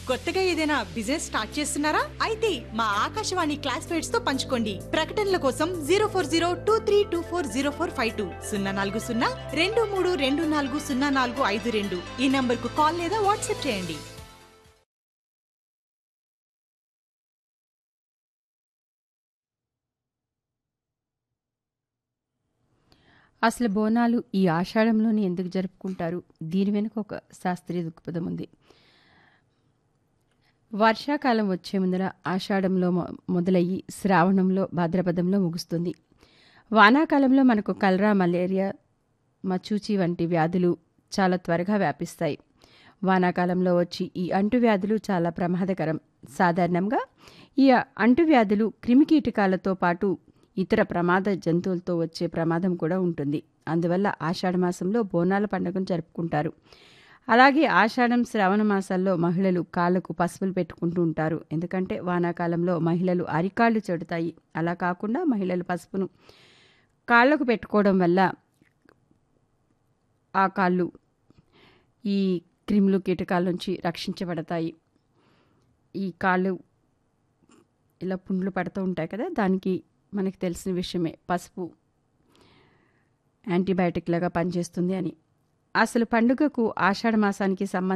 కొత్తగా ఏదైనా business start చేస్తున్నారా అయితే మా ఆకాశవాణి క్లాస్మేట్స్ తో పంచుకోండి ప్రకటనల కోసం zero four zero two three two four zero four five two సున్నా నాలుగు సున్నా రెండు మూడు రెండు నాలుగు సున్నా నాలుగు ఐదు రెండు ఈ నంబర్ కు కాల్ లేదా వాట్సాప్ చేయండి అసలు బోనాలు ఈ ఆషాఢంలోనే ఎందుకు జరుపుకుంటారు దీని వెనుక ఒక శాస్త్రీయ దృక్పథం ఉంది వర్షాకాలం వచ్చే ముందర ఆషాఢంలో మొ- మొదలయ్యి శ్రావణంలో భాద్రపదంలో ముగుస్తుంది వానాకాలంలో మనకు కలరా మలేరియా మచూచి వంటి వ్యాధులు చాలా త్వరగా వ్యాపిస్తాయి వానాకాలంలో వచ్చి ఈ అంటువ్యాధులు చాలా ప్రమాదకరం సాధారణంగా ఈ అంటువ్యాధులు క్రిమికీటకాలతో పాటు ఇతర ప్రమాద జంతువులతో వచ్చే ప్రమాదం కూడా ఉంటుంది అందువల్ల ఆషాఢ మాసంలో బోనాల పండుగను జరుపుకుంటారు అలాగే ఆషాఢం శ్రావణ మాసాల్లో మహిళలు కాళ్ళకు పసుపులు పెట్టుకుంటూ ఉంటారు ఎందుకంటే వానాకాలంలో మహిళలు అరికాళ్ళు చెడుతాయి అలా కాకుండా మహిళలు పసుపును కాళ్ళకు పెట్టుకోవడం వల్ల ఆ కాళ్ళు ఈ క్రిములు కీటకాల నుంచి రక్షించబడతాయి ఈ కాళ్ళు ఇలా పుండ్లు పడుతూ ఉంటాయి కదా దానికి మనకి తెలిసిన విషయమే పసుపు యాంటీబయాటిక్ లాగా పనిచేస్తుంది అని అసలు పండుగకు ఆషాఢ మాసానికి సంబంధించి